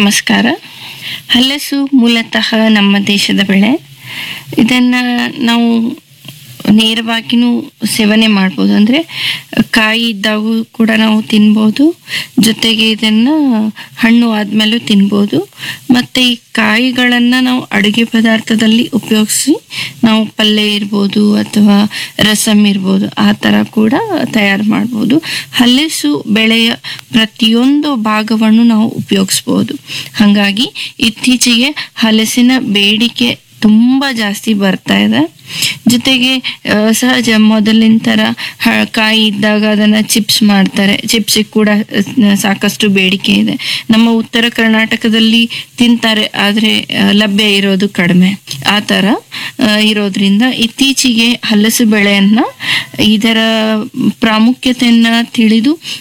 ನಮಸ್ಕಾರ ಹಲಸು ಮೂಲತಃ ನಮ್ಮ ದೇಶದ ಬೆಳೆ ಇದನ್ನು ನಾವು ನೇರವಾಗಿಯೂ ಸೇವನೆ ಮಾಡ್ಬೋದು ಅಂದರೆ ಕಾಯಿ ಇದ್ದಾಗೂ ಕೂಡ ನಾವು ತಿನ್ಬೋದು ಜೊತೆಗೆ ಇದನ್ನು ಹಣ್ಣು ಆದಮೇಲೂ ತಿನ್ಬೋದು ಮತ್ತು ಈ ಕಾಯಿಗಳನ್ನು ನಾವು ಅಡುಗೆ ಪದಾರ್ಥದಲ್ಲಿ ಉಪಯೋಗಿಸಿ ನಾವು ಪಲ್ಯ ಇರ್ಬೋದು ಅಥವಾ ರಸಮ್ ಇರ್ಬೋದು ಆ ಥರ ಕೂಡ ತಯಾರು ಮಾಡ್ಬೋದು ಹಲಸು ಬೆಳೆಯ ಪ್ರತಿಯೊಂದು ಭಾಗವನ್ನು ನಾವು ಉಪಯೋಗಿಸ್ಬೋದು ಹಾಗಾಗಿ ಇತ್ತೀಚೆಗೆ ಹಲಸಿನ ಬೇಡಿಕೆ ತುಂಬ ಜಾಸ್ತಿ ಬರ್ತಾ ಇದೆ ಜೊತೆಗೆ ಆ, ಸಹಜ ಮೊದಲಿನ ಥರ ಹ- ಕಾಯಿ ಇದ್ದಾಗ ಅದನ್ನು ಚಿಪ್ಸ್ ಮಾಡ್ತಾರೆ ಚಿಪ್ಸಿಗೆ ಕೂಡ ಆ, ಸಾಕಷ್ಟು ಬೇಡಿಕೆ ಇದೆ ನಮ್ಮ ಉತ್ತರ ಕರ್ನಾಟಕದಲ್ಲಿ ತಿಂತಾರೆ ಆದರೆ ಲಭ್ಯ ಇರೋದು ಕಡಿಮೆ ಆ ಥರ ಆ, ಇರೋದ್ರಿಂದ ಇತ್ತೀಚೆಗೆ ಹಲಸು ಬೆಳೆಯನ್ನು ಇದರ ಪ್ರಾಮುಖ್ಯತೆಯನ್ನು ತಿಳಿದು